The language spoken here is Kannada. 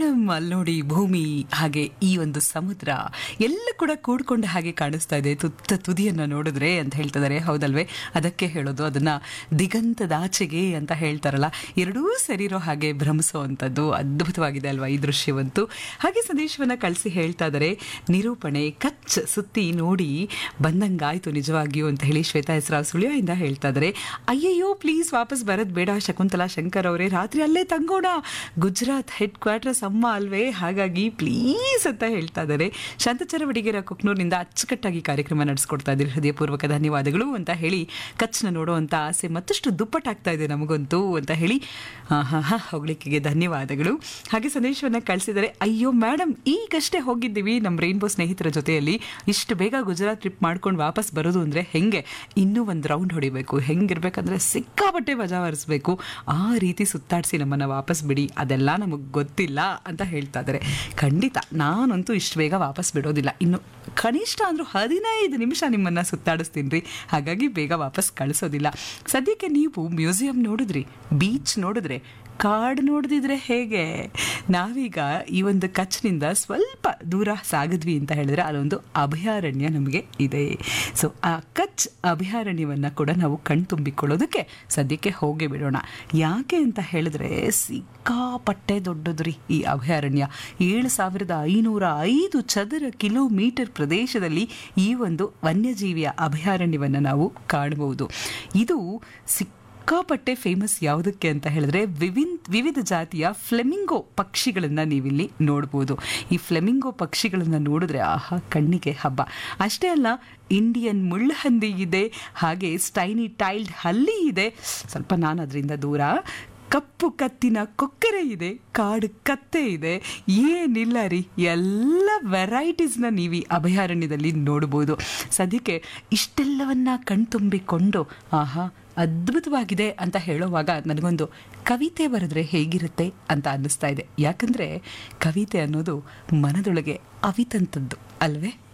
ಮೇಡಮ್ ಅಲ್ಲಿ ನೋಡಿ ಭೂಮಿ ಹಾಗೆ ಈ ಒಂದು ಸಮುದ್ರ ಎಲ್ಲ ಕೂಡ ಕೂಡ್ಕೊಂಡ ಹಾಗೆ ಕಾಣಿಸ್ತಾ ಇದೆ ತುತ್ತ ತುದಿಯನ್ನ ನೋಡಿದ್ರೆ ಅಂತ ಹೇಳ್ತಿದ್ದಾರೆ ಹೌದಲ್ವೇ ಅದಕ್ಕೆ ಹೇಳೋದು ಅದನ್ನ ದಿಗಂತದಾಚೆಗೆ ಅಂತ ಹೇಳ್ತಾರಲ್ಲ ಎರಡೂ ಸರಿರೋ ಹಾಗೆ ಭ್ರಮಿಸುವಂಥದ್ದು ಅದ್ಭುತವಾಗಿದೆ ಅಲ್ವಾ ಈ ದೃಶ್ಯವಂತೂ ಹಾಗೆ ಸಂದೇಶವನ್ನ ಕಳಿಸಿ ಹೇಳ್ತಾ ಇದ್ದಾರೆ ನಿರೂಪಣೆ ಕಚ್ ಸುತ್ತಿ ನೋಡಿ ಬಂದಂಗಾಯ್ತು ನಿಜವಾಗಿಯೂ ಅಂತ ಹೇಳಿ ಶ್ವೇತಾ ಹೆಸರಾವ್ ಸುಳಿಯಿಂದ ಹೇಳ್ತಾ ಇದ್ದಾರೆ ಅಯ್ಯಯ್ಯೋ ಪ್ಲೀಸ್ ವಾಪಸ್ ಬರೋದು ಬೇಡ ಶಕುಂತಲಾ ಶಂಕರ್ ಅವರೇ ರಾತ್ರಿ ಅಲ್ಲೇ ತಂಗೋಣ ಗುಜರಾತ್ ಹೆಡ್ ಕ್ವಾರ್ಟರ್ಸ್ ಅಮ್ಮ ಅಲ್ವೇ ಹಾಗಾಗಿ ಪ್ಲೀಸ್ ಅಂತ ಹೇಳ್ತಾ ಇದ್ದಾರೆ ಶಾಂತಚರ ವಡಿಗೆರ ಕುಕ್ನೂರಿನಿಂದ ಅಚ್ಚುಕಟ್ಟಾಗಿ ಕಾರ್ಯಕ್ರಮ ನಡೆಸ್ಕೊಡ್ತಾ ಇದ್ದೀರಿ ಹೃದಯಪೂರ್ವಕ ಧನ್ಯವಾದಗಳು ಅಂತ ಹೇಳಿ ಕಚ್ನ ನೋಡುವಂತ ಆಸೆ ಮತ್ತಷ್ಟು ದುಪ್ಪಟ್ಟಾಗ್ತಾ ಇದೆ ನಮಗಂತೂ ಅಂತ ಹೇಳಿ ಹಾ ಹಾ ಹೊಗಳಿಕೆಗೆ ಧನ್ಯವಾದಗಳು ಹಾಗೆ ಸಂದೇಶವನ್ನ ಕಳಿಸಿದರೆ ಅಯ್ಯೋ ಮೇಡಮ್ ಈಗಷ್ಟೇ ಹೋಗಿದ್ದೀವಿ ನಮ್ಮ ರೈನ್ಬೋ ಸ್ನೇಹಿತರ ಜೊತೆಯಲ್ಲಿ ಇಷ್ಟು ಬೇಗ ಗುಜರಾತ್ ಟ್ರಿಪ್ ಮಾಡ್ಕೊಂಡು ವಾಪಸ್ ಬರೋದು ಅಂದರೆ ಹೆಂಗೆ ಇನ್ನೂ ಒಂದು ರೌಂಡ್ ಹೊಡಿಬೇಕು ಹೆಂಗಿರ್ಬೇಕಂದ್ರೆ ಸಿಕ್ಕಾಪಟ್ಟೆ ಮಜಾ ಹರಿಸ್ಬೇಕು ಆ ರೀತಿ ಸುತ್ತಾಡಿಸಿ ನಮ್ಮನ್ನು ವಾಪಸ್ ಬಿಡಿ ಅದೆಲ್ಲ ನಮಗೆ ಗೊತ್ತಿಲ್ಲ ಅಂತ ಹೇಳ್ತಾ ಇದ್ದಾರೆ ಖಂಡಿತ ನಾನಂತೂ ಇಷ್ಟು ಬೇಗ ವಾಪಸ್ ಬಿಡೋದಿಲ್ಲ ಇನ್ನು ಕನಿಷ್ಠ ಅಂದರೂ ಹದಿನೈದು ನಿಮಿಷ ನಿಮ್ಮನ್ನು ಸುತ್ತಾಡಿಸ್ತೀನಿ ರೀ ಹಾಗಾಗಿ ಬೇಗ ವಾಪಸ್ ಕಳಿಸೋದಿಲ್ಲ ಸದ್ಯಕ್ಕೆ ನೀವು ಮ್ಯೂಸಿಯಂ ನೋಡಿದ್ರಿ ಬೀಚ್ ನೋಡಿದ್ರೆ ಕಾಡು ನೋಡಿದಿದ್ರೆ ಹೇಗೆ ನಾವೀಗ ಈ ಒಂದು ಕಚ್ನಿಂದ ಸ್ವಲ್ಪ ದೂರ ಸಾಗಿದ್ವಿ ಅಂತ ಹೇಳಿದ್ರೆ ಅಲ್ಲೊಂದು ಅಭಯಾರಣ್ಯ ನಮಗೆ ಇದೆ ಸೊ ಆ ಕಚ್ ಅಭಯಾರಣ್ಯವನ್ನು ಕೂಡ ನಾವು ಕಣ್ತುಂಬಿಕೊಳ್ಳೋದಕ್ಕೆ ಸದ್ಯಕ್ಕೆ ಹೋಗಿ ಬಿಡೋಣ ಯಾಕೆ ಅಂತ ಹೇಳಿದ್ರೆ ಸಿಕ್ಕಾಪಟ್ಟೆ ದೊಡ್ಡದು ರೀ ಈ ಅಭಯಾರಣ್ಯ ಏಳು ಸಾವಿರದ ಐನೂರ ಐದು ಚದರ ಕಿಲೋಮೀಟರ್ ಪ್ರದೇಶದಲ್ಲಿ ಈ ಒಂದು ವನ್ಯಜೀವಿಯ ಅಭಯಾರಣ್ಯವನ್ನು ನಾವು ಕಾಣಬಹುದು ಇದು ಸಿಕ್ ಸಿಕ್ಕಾಪಟ್ಟೆ ಫೇಮಸ್ ಯಾವುದಕ್ಕೆ ಅಂತ ಹೇಳಿದ್ರೆ ವಿವಿನ್ ವಿವಿಧ ಜಾತಿಯ ಫ್ಲೆಮಿಂಗೋ ಪಕ್ಷಿಗಳನ್ನು ನೀವಿಲ್ಲಿ ನೋಡ್ಬೋದು ಈ ಫ್ಲೆಮಿಂಗೋ ಪಕ್ಷಿಗಳನ್ನು ನೋಡಿದ್ರೆ ಆಹಾ ಕಣ್ಣಿಗೆ ಹಬ್ಬ ಅಷ್ಟೇ ಅಲ್ಲ ಇಂಡಿಯನ್ ಮುಳ್ಳಹಂದಿ ಇದೆ ಹಾಗೆ ಸ್ಟೈನಿ ಟೈಲ್ಡ್ ಹಲ್ಲಿ ಇದೆ ಸ್ವಲ್ಪ ನಾನು ಅದರಿಂದ ದೂರ ಕಪ್ಪು ಕತ್ತಿನ ಕೊಕ್ಕರೆ ಇದೆ ಕಾಡು ಕತ್ತೆ ಇದೆ ಏನಿಲ್ಲ ರೀ ಎಲ್ಲ ವೆರೈಟೀಸ್ನ ನೀವು ಈ ಅಭಯಾರಣ್ಯದಲ್ಲಿ ನೋಡ್ಬೋದು ಸದ್ಯಕ್ಕೆ ಇಷ್ಟೆಲ್ಲವನ್ನ ಕಣ್ತುಂಬಿಕೊಂಡು ಆಹಾ ಅದ್ಭುತವಾಗಿದೆ ಅಂತ ಹೇಳುವಾಗ ನನಗೊಂದು ಕವಿತೆ ಬರೆದ್ರೆ ಹೇಗಿರುತ್ತೆ ಅಂತ ಅನ್ನಿಸ್ತಾ ಇದೆ ಯಾಕಂದರೆ ಕವಿತೆ ಅನ್ನೋದು ಮನದೊಳಗೆ ಅವಿತಂಥದ್ದು ಅಲ್ವೇ